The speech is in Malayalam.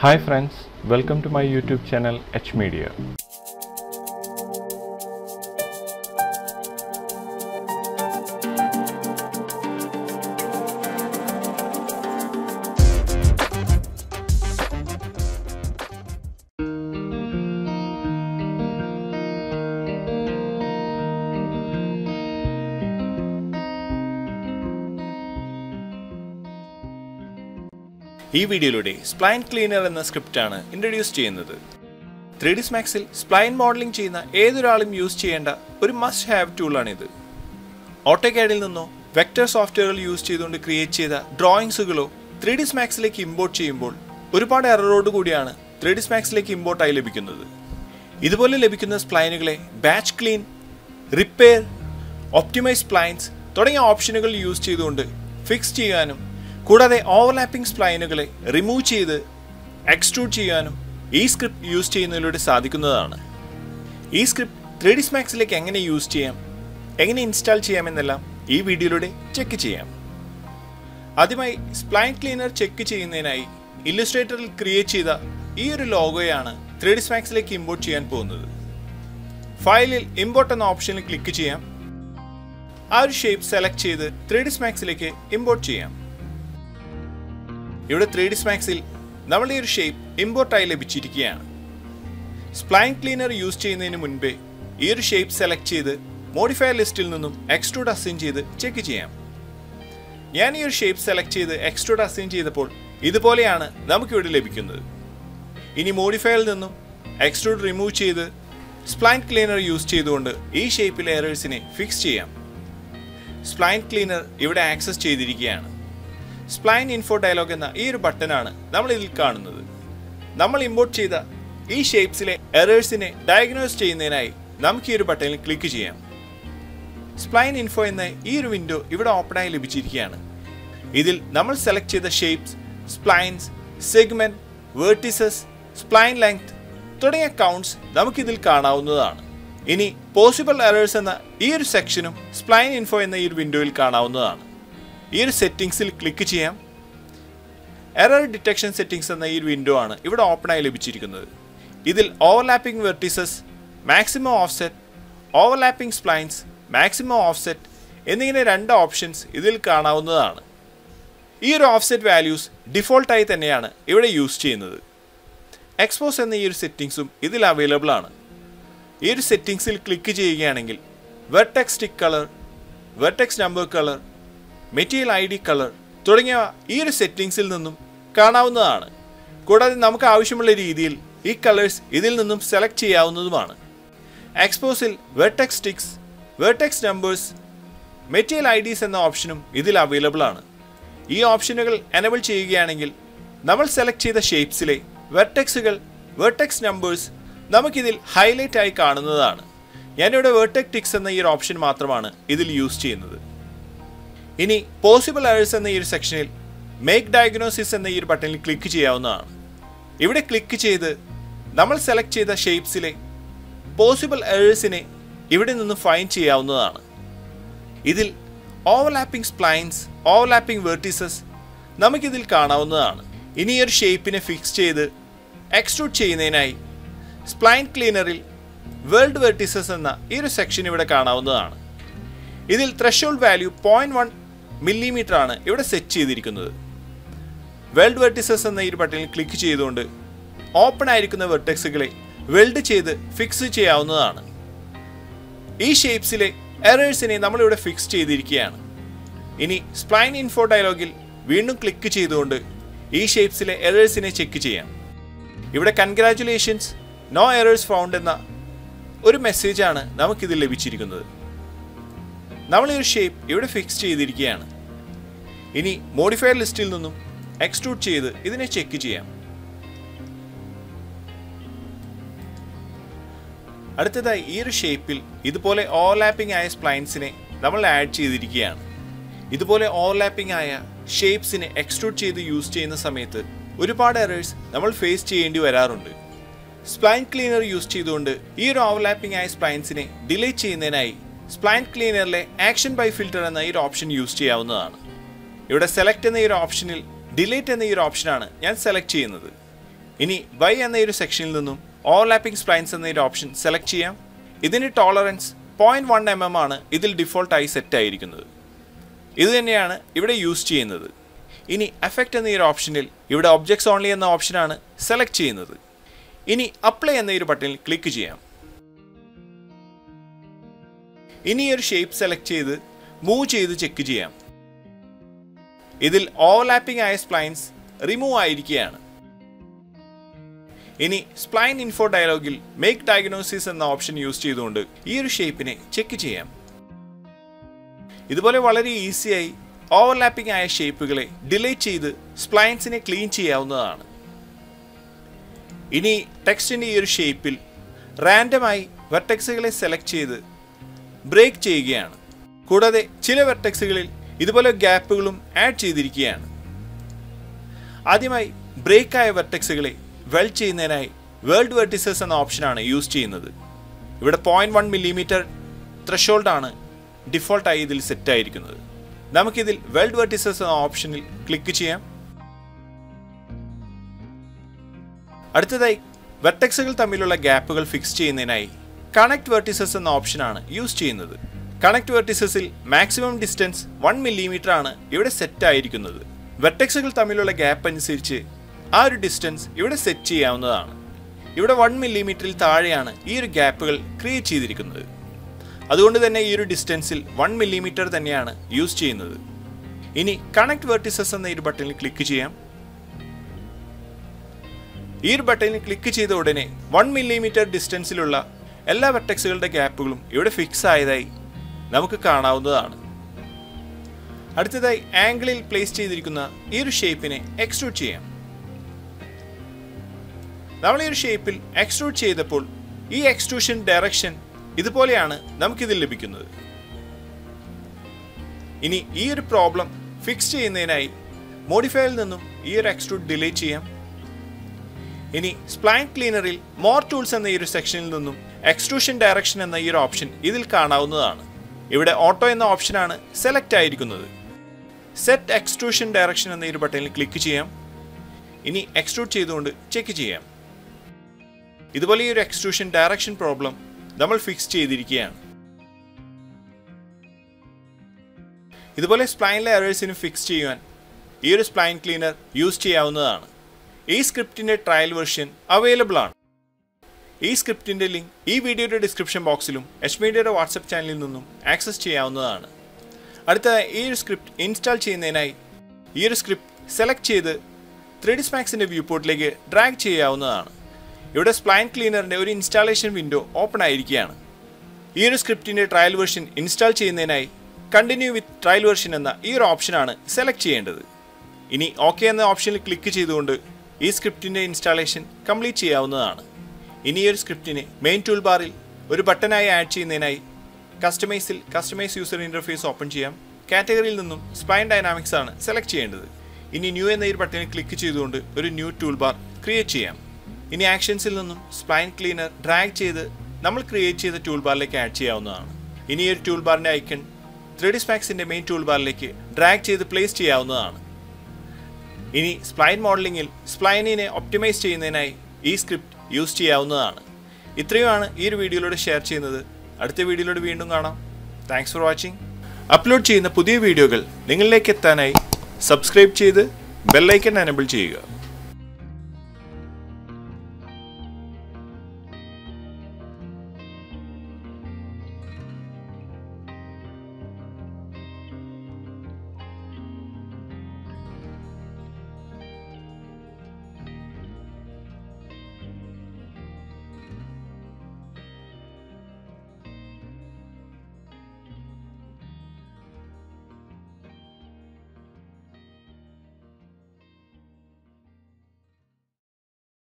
Hi friends, welcome to my YouTube channel H Media. ഈ വീഡിയോയിലൂടെ സ്പ്ലൈൻ ക്ലീനർ എന്ന സ്ക്രിപ്റ്റാണ് ഇൻട്രൊഡ്യൂസ് ചെയ്യുന്നത് ത്രീ ഡിസ് മാക്സിൽ സ്പ്ലൈൻ മോഡലിംഗ് ചെയ്യുന്ന ഏതൊരാളും യൂസ് ചെയ്യേണ്ട ഒരു മസ്റ്റ് ഹാവ് ടൂളാണിത് ഓട്ടോകാഡിൽ നിന്നോ വെക്ടർ സോഫ്റ്റ്വെയറുകൾ യൂസ് ചെയ്തുകൊണ്ട് ക്രിയേറ്റ് ചെയ്ത ഡ്രോയിങ്സുകളോ ത്രീ ഡിസ് മാക്സിലേക്ക് ഇമ്പോർട്ട് ചെയ്യുമ്പോൾ ഒരുപാട് എററോട് കൂടിയാണ് ത്രീ ഡിസ് മാക്സിലേക്ക് ഇമ്പോർട്ടായി ലഭിക്കുന്നത് ഇതുപോലെ ലഭിക്കുന്ന സ്പ്ലൈനുകളെ batch clean repair optimise splines തുടങ്ങിയ ഓപ്ഷനുകൾ യൂസ് ചെയ്തുകൊണ്ട് ഫിക്സ് ചെയ്യാനും കൂടാതെ ഓവർലാപ്പിംഗ് സ്പ്ലൈനുകളെ റിമൂവ് ചെയ്ത് എക്സ്ട്രൂഡ് ചെയ്യാനും ഈ സ്ക്രിപ്റ്റ് യൂസ് ചെയ്യുന്നതിലൂടെ സാധിക്കുന്നതാണ് ഈ സ്ക്രിപ്റ്റ് ത്രീ ഡിസ് മാക്സിലേക്ക് എങ്ങനെ യൂസ് ചെയ്യാം എങ്ങനെ ഇൻസ്റ്റാൾ ചെയ്യാമെന്നെല്ലാം ഈ വീഡിയോയിലൂടെ ചെക്ക് ചെയ്യാം ആദ്യമായി സ്പ്ലൈൻ ക്ലീനർ ചെക്ക് ചെയ്യുന്നതിനായി ഇല്ലുസ്ട്രേറ്ററിൽ ക്രിയേറ്റ് ചെയ്ത ഈ ഒരു ലോഗോയാണ് ത്രീ ഡിസ് മാക്സിലേക്ക് ഇമ്പോർട്ട് ചെയ്യാൻ പോകുന്നത് ഫയലിൽ ഇമ്പോർട്ട് എന്ന ഓപ്ഷനിൽ ക്ലിക്ക് ചെയ്യാം ആ ഒരു ഷേപ്പ് സെലക്ട് ചെയ്ത് ത്രീ ഡിസ് മാക്സിലേക്ക് ഇമ്പോർട്ട് ചെയ്യാം ഇവിടെ ത്രീ ഡിസ് മാക്സിൽ നമ്മൾ ഈ ഒരു ഷേപ്പ് ഇമ്പോർട്ടായി ലഭിച്ചിരിക്കുകയാണ് സ്പ്ലൈൻ ക്ലീനർ യൂസ് ചെയ്യുന്നതിന് മുൻപേ ഈ ഒരു ഷേപ്പ് സെലക്ട് ചെയ്ത് മോഡിഫയർ ലിസ്റ്റിൽ നിന്നും എക്സ്ട്രൂഡ് അസൈൻ ചെയ്ത് ചെക്ക് ചെയ്യാം ഞാൻ ഈ ഒരു ഷേപ്പ് സെലക്ട് ചെയ്ത് എക്സ്ട്രൂഡ് അസൈൻ ചെയ്തപ്പോൾ ഇതുപോലെയാണ് നമുക്കിവിടെ ലഭിക്കുന്നത് ഇനി മോഡിഫയറിൽ നിന്നും എക്സ്ട്രൂഡ് റിമൂവ് ചെയ്ത് സ്പ്ലൈൻ ക്ലീനർ യൂസ് ചെയ്തുകൊണ്ട് ഈ ഷേപ്പിലെ എറേഴ്സിനെ ഫിക്സ് ചെയ്യാം സ്പ്ലൈൻ ക്ലീനർ ഇവിടെ ആക്സസ് ചെയ്തിരിക്കുകയാണ് സ്പ്ലൈൻ ഇൻഫോ ഡയലോഗ് എന്ന ഈ ഒരു ബട്ടനാണ് നമ്മൾ ഇതിൽ കാണുന്നത് നമ്മൾ ഇമ്പോർട്ട് ചെയ്ത ഈ ഷേപ്സിലെ എറേഴ്സിനെ ഡയഗ്നോസ് ചെയ്യുന്നതിനായി നമുക്ക് ഈ ഒരു ബട്ടണിൽ ക്ലിക്ക് ചെയ്യാം സ്പ്ലൈൻ ഇൻഫോ എന്ന ഈ ഒരു വിൻഡോ ഇവിടെ ഓപ്പണായി ലഭിച്ചിരിക്കുകയാണ് ഇതിൽ നമ്മൾ സെലക്ട് ചെയ്ത shapes splines segment vertices spline length തുടങ്ങിയ കൗണ്ട്സ് നമുക്കിതിൽ കാണാവുന്നതാണ് ഇനി പോസിബിൾ എറേഴ്സ് എന്ന ഈ ഒരു സെക്ഷനും സ്പ്ലൈൻ ഇൻഫോ എന്ന ഈ ഒരു വിൻഡോയിൽ കാണാവുന്നതാണ് ഈ ഒരു സെറ്റിംഗ്സിൽ ക്ലിക്ക് ചെയ്യാം എറർ ഡിറ്റക്ഷൻ സെറ്റിംഗ്സ് എന്ന ഈ ഒരു വിൻഡോ ആണ് ഇവിടെ ഓപ്പണായി ലഭിച്ചിരിക്കുന്നത് ഇതിൽ overlapping vertices maximum offset overlapping splines maximum offset എന്നിങ്ങനെ രണ്ട് ഓപ്ഷൻസ് ഇതിൽ കാണാവുന്നതാണ് ഈ ഒരു ഓഫ്സെറ്റ് വാല്യൂസ് ഡിഫോൾട്ടായി തന്നെയാണ് ഇവിടെ യൂസ് ചെയ്യുന്നത് എക്സ്പോസ് എന്ന ഈ ഒരു സെറ്റിംഗ്സും ഇതിൽ അവൈലബിൾ ആണ് ഈ ഒരു സെറ്റിംഗ്സിൽ ക്ലിക്ക് ചെയ്യുകയാണെങ്കിൽ vertex tick colour vertex number colour material I D colour തുടങ്ങിയവ ഈ ഒരു സെറ്റിംഗ്സിൽ നിന്നും കാണാവുന്നതാണ് കൂടാതെ നമുക്ക് ആവശ്യമുള്ള രീതിയിൽ ഈ കളേഴ്സ് ഇതിൽ നിന്നും സെലക്ട് ചെയ്യാവുന്നതുമാണ് എക്സ്പോസിൽ vertex ticks vertex numbers material I Ds എന്ന ഓപ്ഷനും ഇതിൽ അവൈലബിൾ ആണ് ഈ ഓപ്ഷനുകൾ എനബിൾ ചെയ്യുകയാണെങ്കിൽ നമ്മൾ സെലക്ട് ചെയ്ത ഷേപ്സിലെ വെർട്ടെക്സുകൾ വെർട്ടെക്സ് നമ്പേഴ്സ് നമുക്കിതിൽ ഹൈലൈറ്റ് ആയി കാണുന്നതാണ് ഞാനിവിടെ വെർട്ടെക് ടിക്സ് എന്ന ഈ ഒരു ഓപ്ഷൻ മാത്രമാണ് ഇതിൽ യൂസ് ചെയ്യുന്നത് ഇനി പോസിബിൾ എറേഴ്സ് എന്ന ഈ ഒരു സെക്ഷനിൽ മേക്ക് ഡയഗ്നോസിസ് എന്ന ഈ ഒരു ബട്ടണിൽ ക്ലിക്ക് ചെയ്യാവുന്നതാണ് ഇവിടെ ക്ലിക്ക് ചെയ്ത് നമ്മൾ സെലക്ട് ചെയ്ത ഷേപ്സിലെ പോസിബിൾ എറേഴ്സിനെ ഇവിടെ നിന്ന് ഫൈൻ ചെയ്യാവുന്നതാണ് ഇതിൽ ഓവർലാപ്പിംഗ് സ്പ്ലൈൻസ് ഓവർലാപ്പിംഗ് വെർട്ടിസസ് നമുക്കിതിൽ കാണാവുന്നതാണ് ഇനി ഈ ഒരു ഷേപ്പിനെ ഫിക്സ് ചെയ്ത് എക്സ്ട്രൂഡ് ചെയ്യുന്നതിനായി സ്പ്ലൈൻ ക്ലീനറിൽ വേൾഡ് വെർട്ടിസസ് എന്ന ഈ ഒരു സെക്ഷൻ ഇവിടെ കാണാവുന്നതാണ് ഇതിൽ threshold value point one millimetre ആണ് ഇവിടെ സെറ്റ് ചെയ്തിരിക്കുന്നത് വെൽഡ് വെർട്ടിസസ് എന്ന ഈ ഒരു ബട്ടണിൽ ക്ലിക്ക് ചെയ്തുകൊണ്ട് ഓപ്പൺ ആയിരിക്കുന്ന വെർട്ടെക്സുകളെ വെൽഡ് ചെയ്ത് ഫിക്സ് ചെയ്യാവുന്നതാണ് ഈ ഷേപ്സിലെ എറേഴ്സിനെ നമ്മളിവിടെ ഫിക്സ് ചെയ്തിരിക്കുകയാണ് ഇനി സ്പ്ലൈൻ ഇൻഫോ ഡയലോഗിൽ വീണ്ടും ക്ലിക്ക് ചെയ്തുകൊണ്ട് ഈ ഷേപ്സിലെ എറേഴ്സിനെ ചെക്ക് ചെയ്യാം ഇവിടെ കൺഗ്രാറ്റുലേഷൻസ് നോ എറേഴ്സ് ഫൗണ്ട് എന്ന ഒരു മെസ്സേജാണ് നമുക്കിതിൽ ലഭിച്ചിരിക്കുന്നത് നമ്മൾ ഈ ഒരു ഷേപ്പ് ഇവിടെ ഫിക്സ് ചെയ്തിരിക്കുകയാണ് ഇനി മോഡിഫയർ ലിസ്റ്റിൽ നിന്നും എക്സ്ട്രൂഡ് ചെയ്ത് ഇതിനെ ചെക്ക് ചെയ്യാം അടുത്തതായി ഈ ഒരു ഷേപ്പിൽ ഇതുപോലെ ഓവർലാപ്പിംഗ് ആയ സ്പ്ലൈൻസിനെ നമ്മൾ ആഡ് ചെയ്തിരിക്കുകയാണ് ഇതുപോലെ ഓവർലാപ്പിംഗ് ആയ ഷേപ്സിനെ എക്സ്ട്രൂഡ് ചെയ്ത് യൂസ് ചെയ്യുന്ന സമയത്ത് ഒരുപാട് എറേഴ്സ് നമ്മൾ ഫേസ് ചെയ്യേണ്ടി വരാറുണ്ട് സ്പ്ലൈൻ ക്ലീനർ യൂസ് ചെയ്തുകൊണ്ട് ഈ ഒരു ഓവർലാപ്പിംഗ് ആയ സ്പ്ലൈൻസിനെ ഡിലീറ്റ് ചെയ്യുന്നതിനായി സ്പ്ലൈൻ ക്ലീനറിലെ ആക്ഷൻ ബൈ ഫിൽറ്റർ എന്ന ഈ ഒരു ഓപ്ഷൻ യൂസ് ചെയ്യാവുന്നതാണ് ഇവിടെ സെലക്ട് എന്ന ഈ ഒരു ഓപ്ഷനിൽ ഡിലീറ്റ് എന്ന ഈ ഒരു ഓപ്ഷനാണ് ഞാൻ സെലക്ട് ചെയ്യുന്നത് ഇനി വൈ എന്ന ഒരു സെക്ഷനിൽ നിന്നും ഓവർലാപ്പിംഗ് സ്പ്ലൈൻസ് എന്ന ഒരു ഓപ്ഷൻ സെലക്ട് ചെയ്യാം ഇതിന് tolerance point one M M ആണ് ഇതിൽ ഡിഫോൾട്ടായി സെറ്റ് ആയിരിക്കുന്നത് ഇത് തന്നെയാണ് ഇവിടെ യൂസ് ചെയ്യുന്നത് ഇനി എഫക്റ്റ് എന്ന ഈ ഒരു ഓപ്ഷനിൽ ഇവിടെ ഒബ്ജക്ട്സ് ഓൺലി എന്ന ഓപ്ഷനാണ് സെലക്ട് ചെയ്യുന്നത് ഇനി അപ്ലൈ എന്ന ഒരു ബട്ടണിൽ ക്ലിക്ക് ചെയ്യാം ഇനി ഒരു ഷേപ്പ് സെലക്ട് ചെയ്ത് മൂവ് ചെയ്ത് ചെക്ക് ചെയ്യാം ഇതിൽ ഓവർലാപ്പിംഗ് ആയ സ്പ്ലൈൻസ് റിമൂവ് ആയിരിക്കുകയാണ് ഇനി സ്പ്ലൈൻ ഇൻഫോ ഡയലോഗിൽ മേക്ക് ഡയഗ്നോസിസ് എന്ന ഓപ്ഷൻ യൂസ് ചെയ്തുകൊണ്ട് ഈ ഒരു ഷേപ്പിനെ ചെക്ക് ചെയ്യാം ഇതുപോലെ വളരെ ഈസിയായി ഓവർലാപ്പിംഗ് ആയ ഷേപ്പുകളെ ഡിലീറ്റ് ചെയ്ത് സ്പ്ലൈൻസിനെ ക്ലീൻ ചെയ്യാവുന്നതാണ് ഇനി ടെക്സ്റ്റിൻ്റെ ഈ ഒരു ഷേപ്പിൽ റാൻഡമായി വെർട്ടെക്സുകളെ സെലക്ട് ചെയ്ത് ബ്രേക്ക് ചെയ്യുകയാണ് കൂടാതെ ചില വെർട്ടെക്സുകളിൽ ഇതുപോലെ ഗ്യാപ്പുകളും ആഡ് ചെയ്തിരിക്കുകയാണ് ആദ്യമായി ബ്രേക്ക് ആയ വെർട്ടെക്സുകളെ വെൽ ചെയ്യുന്നതിനായി വേൾഡ് വെർട്ടിസസ് എന്ന ഓപ്ഷനാണ് യൂസ് ചെയ്യുന്നത് ഇവിടെ പോയിന്റ് വൺ മില്ലിമീറ്റർ ത്രഷോൾഡാണ് ഡിഫോൾട്ടായി ഇതിൽ സെറ്റ് ആയിരിക്കുന്നത് നമുക്കിതിൽ വെൽഡ് വെർട്ടിസസ് എന്ന ഓപ്ഷനിൽ ക്ലിക്ക് ചെയ്യാം അടുത്തതായി വെർട്ടെക്സുകൾ തമ്മിലുള്ള ഗ്യാപ്പുകൾ ഫിക്സ് ചെയ്യുന്നതിനായി കണക്ട് വെർട്ടിസസ് എന്ന ഓപ്ഷനാണ് യൂസ് ചെയ്യുന്നത് കണക്ട് വെർട്ടിസസിൽ മാക്സിമം ഡിസ്റ്റൻസ് വൺ മില്ലിമീറ്റർ ആണ് ഇവിടെ സെറ്റ് ആയിരിക്കുന്നത് വെർട്ടെക്സുകൾ തമ്മിലുള്ള ഗ്യാപ്പ് അനുസരിച്ച് ആ ഒരു ഡിസ്റ്റൻസ് ഇവിടെ സെറ്റ് ചെയ്യാവുന്നതാണ് ഇവിടെ വൺ മില്ലിമീറ്ററിൽ താഴെയാണ് ഈ ഒരു ഗ്യാപ്പുകൾ ക്രിയേറ്റ് ചെയ്തിരിക്കുന്നത് അതുകൊണ്ട് തന്നെ ഈ ഒരു ഡിസ്റ്റൻസിൽ വൺ മില്ലിമീറ്റർ തന്നെയാണ് യൂസ് ചെയ്യുന്നത് ഇനി കണക്ട് വെർട്ടിസസ് എന്ന ഈ ഒരു ബട്ടണിൽ ക്ലിക്ക് ചെയ്യാം ഈ ഒരു ബട്ടണിൽ ക്ലിക്ക് ചെയ്ത ഉടനെ വൺ മില്ലിമീറ്റർ ഡിസ്റ്റൻസിലുള്ള എല്ലാ വെർട്ടെക്സുകളുടെ ഗ്യാപ്പുകളും ഇവിടെ ഫിക്സ് ആയതായി നമുക്ക് കാണാവുന്നതാണ് അടുത്തതായി ആംഗിളിൽ പ്ലേസ് ചെയ്തിരിക്കുന്ന ഈ ഒരു ഷേപ്പിനെ എക്സ്ട്രൂഡ് ചെയ്യാം നമ്മൾ ഈ ഒരു ഷേപ്പിൽ എക്സ്ട്രൂഡ് ചെയ്തപ്പോൾ ഈ എക്സ്ട്രൂഷൻ ഡയറക്ഷൻ ഇതുപോലെയാണ് നമുക്കിതിൽ ലഭിക്കുന്നത് ഇനി ഈ ഒരു പ്രോബ്ലം ഫിക്സ് ചെയ്യുന്നതിനായി മോഡിഫയറിൽ നിന്നും ഈ ഒരു എക്സ്ട്രൂഡ് ഡിലീറ്റ് ചെയ്യാം ഇനി സ്പ്ലൈൻ ക്ലീനറിൽ മോർ ടൂൾസ് എന്ന ഈ ഒരു സെക്ഷനിൽ നിന്നും എക്സ്ട്രൂഷൻ ഡയറക്ഷൻ എന്ന ഈ ഒരു ഓപ്ഷൻ ഇതിൽ കാണാവുന്നതാണ് ഇവിടെ ഓട്ടോ എന്ന ഓപ്ഷനാണ് സെലക്ട് ആയിരിക്കുന്നത് സെറ്റ് എക്സ്ട്രൂഷൻ ഡയറക്ഷൻ എന്ന ഈ ഒരു ബട്ടണിൽ ക്ലിക്ക് ചെയ്യാം ഇനി എക്സ്ട്രൂഡ് ചെയ്തുകൊണ്ട് ചെക്ക് ചെയ്യാം ഇതുപോലെ ഈ ഒരു എക്സ്ട്രൂഷൻ ഡയറക്ഷൻ പ്രോബ്ലം നമ്മൾ ഫിക്സ് ചെയ്തിരിക്കുകയാണ് ഇതുപോലെ സ്പ്ലൈനിലെ എറേഴ്സിന് ഫിക്സ് ചെയ്യുവാൻ ഈ ഒരു സ്പ്ലൈൻ ക്ലീനർ യൂസ് ചെയ്യാവുന്നതാണ് ഈ സ്ക്രിപ്റ്റിന്റെ ട്രയൽ വെർഷൻ അവൈലബിൾ ആണ് ഈ സ്ക്രിപ്റ്റിന്റെ ലിങ്ക് ഈ വീഡിയോയുടെ ഡിസ്ക്രിപ്ഷൻ ബോക്സിലും എച്ച് മീഡിയയുടെ വാട്സപ്പ് ചാനലിൽ നിന്നും ആക്സസ് ചെയ്യാവുന്നതാണ് അടുത്ത ഈ ഒരു സ്ക്രിപ്റ്റ് ഇൻസ്റ്റാൾ ചെയ്യുന്നതിനായി ഈ ഒരു സ്ക്രിപ്റ്റ് സെലക്ട് ചെയ്ത് ത്രീ ഡി സ്മാക്സിന്റെ വ്യൂ പോർട്ടിലേക്ക് ഡ്രാഗ് ചെയ്യാവുന്നതാണ് ഇവിടെ സ്പ്ലൈൻ ക്ലീനറിന്റെ ഒരു ഇൻസ്റ്റാളേഷൻ വിൻഡോ ഓപ്പൺ ആയിരിക്കുകയാണ് ഈ ഒരു സ്ക്രിപ്റ്റിന്റെ ട്രയൽ വെർഷൻ ഇൻസ്റ്റാൾ ചെയ്യുന്നതിനായി കണ്ടിന്യൂ വിത്ത് ട്രയൽ വെർഷൻ എന്ന ഈ ഒരു ഓപ്ഷനാണ് സെലക്ട് ചെയ്യേണ്ടത് ഇനി ഓക്കെ എന്ന ഓപ്ഷനിൽ ക്ലിക്ക് ചെയ്തുകൊണ്ട് ഈ സ്ക്രിപ്റ്റിന്റെ ഇൻസ്റ്റാളേഷൻ കംപ്ലീറ്റ് ചെയ്യാവുന്നതാണ് ഇനി ഈ ഒരു സ്ക്രിപ്റ്റിനെ മെയിൻ ടൂൾ ബാറിൽ ഒരു ബട്ടനായി ആഡ് ചെയ്യുന്നതിനായി കസ്റ്റമൈസിൽ കസ്റ്റമൈസ് യൂസർ ഇന്റർഫേസ് ഓപ്പൺ ചെയ്യാം കാറ്റഗറിയിൽ നിന്നും സ്പൈൻ ഡൈനാമിക്സ് ആണ് സെലക്ട് ചെയ്യേണ്ടത് ഇനി ന്യൂ എന്ന ഈ ബട്ടണിൽ ക്ലിക്ക് ചെയ്തുകൊണ്ട് ഒരു ന്യൂ ടൂൾ ബാർ ക്രിയേറ്റ് ചെയ്യാം ഇനി ആക്ഷൻസിൽ നിന്നും സ്പ്ലൈൻ ക്ലീനർ ഡ്രാഗ് ചെയ്ത് നമ്മൾ ക്രിയേറ്റ് ചെയ്ത ടൂൾ ബാറിലേക്ക് ആഡ് ചെയ്യാവുന്നതാണ് ഇനി ഈ ഒരു ടൂൾ ബാറിന്റെ ഐക്കൺ ത്രീ ഡി സ്പാക്സിന്റെ മെയിൻ ടൂൾ ബാറിലേക്ക് ഡ്രാഗ് ചെയ്ത് പ്ലേസ് ചെയ്യാവുന്നതാണ് ഇനി സ്പ്ലൈൻ മോഡലിംഗിൽ സ്പ്ലൈനിനെ ഒപ്റ്റിമൈസ് ചെയ്യുന്നതിനായി ഈ സ്ക്രിപ്റ്റ് യൂസ് ചെയ്യാവുന്നതാണ് ഇത്രയുമാണ് ഈ ഒരു വീഡിയോയിലൂടെ ഷെയർ ചെയ്യുന്നത് അടുത്ത വീഡിയോയിലൂടെ വീണ്ടും കാണാം താങ്ക്സ് ഫോർ വാച്ചിങ് അപ്ലോഡ് ചെയ്യുന്ന പുതിയ വീഡിയോകൾ നിങ്ങളിലേക്ക് എത്താനായി സബ്സ്ക്രൈബ് ചെയ്ത് ബെല്ലൈക്കൺ എനബിൾ ചെയ്യുക